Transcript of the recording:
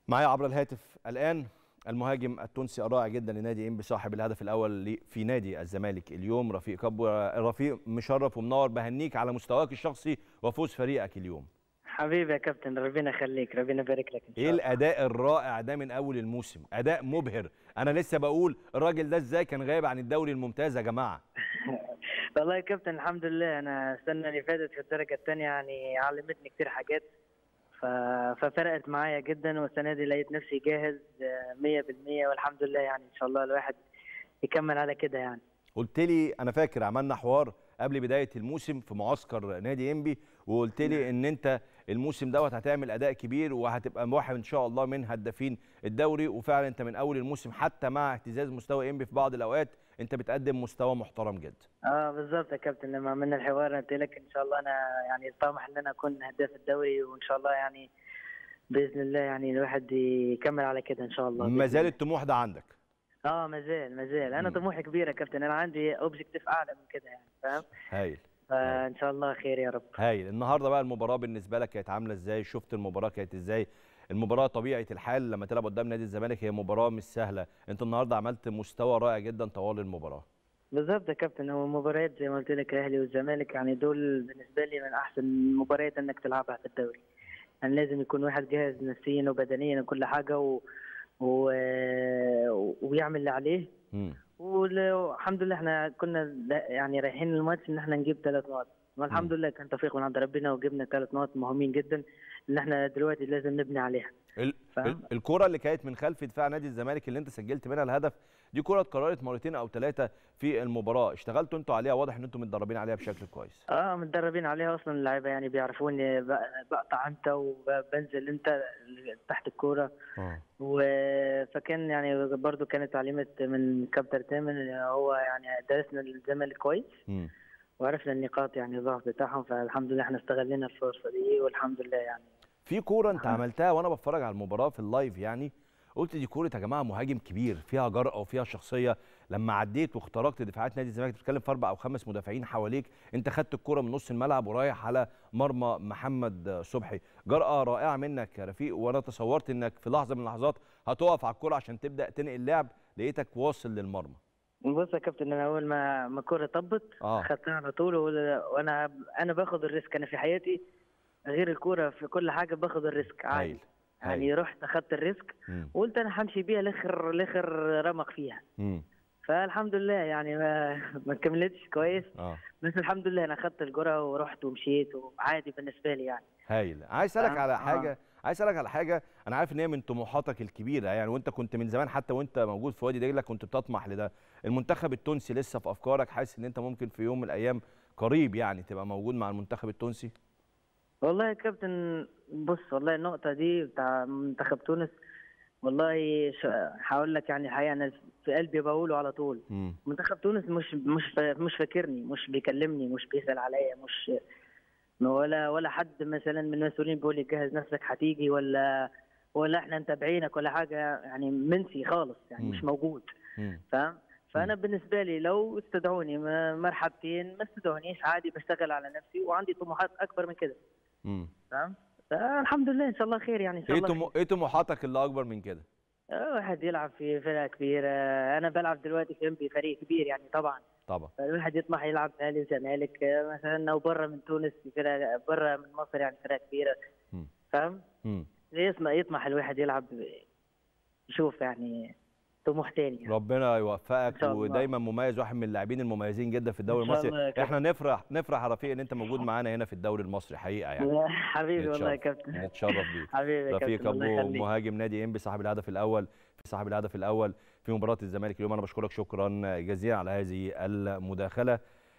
معايا عبر الهاتف الان المهاجم التونسي الرائع جدا لنادي انبي صاحب الهدف الاول في نادي الزمالك اليوم رفيق كبو رفيق مشرف ومنور بهنيك على مستواك الشخصي وفوز فريقك اليوم حبيبي يا كابتن ربنا يخليك ربنا يبارك لك ان شاء ايه الله الاداء الرائع ده من اول الموسم اداء مبهر انا لسه بقول الراجل ده ازاي كان غايب عن الدوري الممتاز يا جماعه والله يا كابتن الحمد لله انا السنه اللي فاتت في الدرجه الثانيه يعني علمتني كتير حاجات ف... ففرقت معايا جدا والسنه دي لقيت نفسي جاهز آه، 100% والحمد لله يعني ان شاء الله الواحد يكمل على كده يعني قلت لي انا فاكر عملنا حوار قبل بدايه الموسم في معسكر نادي انبي وقلت لي ان انت الموسم دوت هتعمل اداء كبير وهتبقى واحد ان شاء الله من هدافين الدوري وفعلا انت من اول الموسم حتى مع اهتزاز مستوى انبي في بعض الاوقات انت بتقدم مستوى محترم جدا اه بالظبط يا كابتن لما عملنا الحوار قلت لك ان شاء الله انا يعني طامح ان انا اكون هداف الدوري وان شاء الله يعني باذن الله يعني الواحد يكمل على كده ان شاء الله بإذن ما زال الله. الطموح ده عندك اه ما زال ما زال انا مم. طموحي كبير يا كابتن انا عندي اوبجيكتيف اعلى من كده يعني فاهم هايل فان شاء الله خير يا رب هايل النهارده بقى المباراه بالنسبه لك كانت عامله ازاي شفت المباراه كانت ازاي المباراه طبيعه الحال لما تلعب قدام نادي الزمالك هي مباراه مش سهله انت النهارده عملت مستوى رائع جدا طوال المباراه بالظبط يا كابتن هو مباريات زي ما قلت لك الاهلي والزمالك يعني دول بالنسبه لي من احسن المباريات انك تلعبها في الدوري يعني لازم يكون واحد جاهز نفسيا وبدنيا وكل حاجه و... و... ويعمل اللي عليه امم وال- والحمد لله احنا كنا لا- يعني رايحين الماتش ان احنا نجيب ثلاث نقط والحمد لله كان توفيق من عند ربنا وجبنا ثلاث نقط مهمين جدا اللي احنا دلوقتي لازم نبني عليها ال... فاهم؟ ال- الكره اللي كانت من خلف دفاع نادي الزمالك اللي انت سجلت منها الهدف دي كره اتكررت مرتين او ثلاثه في المباراه اشتغلتوا انتوا عليها واضح ان انتوا متدربين عليها بشكل كويس اه متدربين عليها اصلا اللعيبه يعني بيعرفوني ب- بقطع انت وبنزل انت تحت الكوره اه و- فكان يعني برضو كانت تعليمات من كابتن تامن هو يعني درسنا الزمالك كويس امم وعرفنا النقاط يعني الضعف بتاعهم فالحمد لله احنا استغلينا الفرصه دي والحمد لله يعني في كوره انت عملتها وانا بتفرج على المباراه في اللايف يعني قلت دي كوره يا جماعه مهاجم كبير فيها جرأه وفيها شخصيه لما عديت واخترقت دفاعات نادي الزمالك بتتكلم في اربع او خمس مدافعين حواليك انت خدت الكوره من نص الملعب ورايح على مرمى محمد صبحي جرأه رائعه منك يا رفيق وانا تصورت انك في لحظه من اللحظات هتقف على الكوره عشان تبدا تنقل اللعب لقيتك واصل للمرمى بص يا كابتن انا اول ما ما الكوره طبت اه خدتها على طول وال- وانا انا باخد الريسك انا في حياتي غير الكوره في كل حاجه باخد الريسك عادي هايل يعني رحت اخدت الريسك مم. وقلت انا همشي بيها لاخر لاخر رمق فيها مم. فالحمد لله يعني ما ما كملتش كويس اه بس الحمد لله انا اخدت الجرعه ورحت ومشيت وعادي بالنسبه لي يعني هايل عايز اسالك فاهم؟ على آه. حاجه عايز اسالك على حاجه انا عارف ان هي من طموحاتك الكبيره يعني وانت كنت من زمان حتى وانت موجود في وادي دجله كنت بتطمح لده المنتخب التونسي لسه في افكارك حاسس ان انت ممكن في يوم من الايام قريب يعني تبقى موجود مع المنتخب التونسي والله يا كابتن بص والله النقطه دي بتاع منتخب تونس والله ش- هقول لك يعني الحقيقه انا في قلبي بقوله على طول امم منتخب تونس مش مش فا- مش فاكرني مش بيكلمني مش بيسال عليا مش ولا ولا حد مثلا من المسؤولين بيقول لي جهز نفسك هتيجي ولا ولا احنا متابعينك ولا حاجه يعني منسي خالص يعني مم. مش موجود امم فاهم فانا بالنسبه لي لو استدعوني م- مرحبتين ما استدعونيش عادي بشتغل على نفسي وعندي طموحات اكبر من كده امم فاهم الحمد لله ان شاء الله خير يعني ان شاء ايه الله طمو... ايه طموحاتك اللي اكبر من كده آه، واحد يلعب في فرقه كبيره انا بلعب دلوقتي في ام فريق كبير يعني طبعا طبعا فالواحد يطمح يلعب في اهلي والزمالك آه، مثلا او بره من تونس في فرقه بره من مصر يعني فرقه كبيره مم. فاهم امم يسمع يطمح الواحد يلعب يشوف يعني طموح تاني يعني. ربنا يوفقك إن شاء الله. ودايما مميز واحد من اللاعبين المميزين جدا في الدوري إن شاء الله المصري يا كابتن. احنا نفرح نفرح يا رفيق ان انت موجود معانا هنا في الدوري المصري حقيقه يعني حبيبي والله يا نتشرف- كابتن نتشرف بيك حبيبي يا رفيق كابتن الله ابو يخليك مهاجم نادي انبي صاحب الهدف الاول في صاحب الهدف الاول في مباراه الزمالك اليوم انا بشكرك شكرا جزيلا على هذه المداخله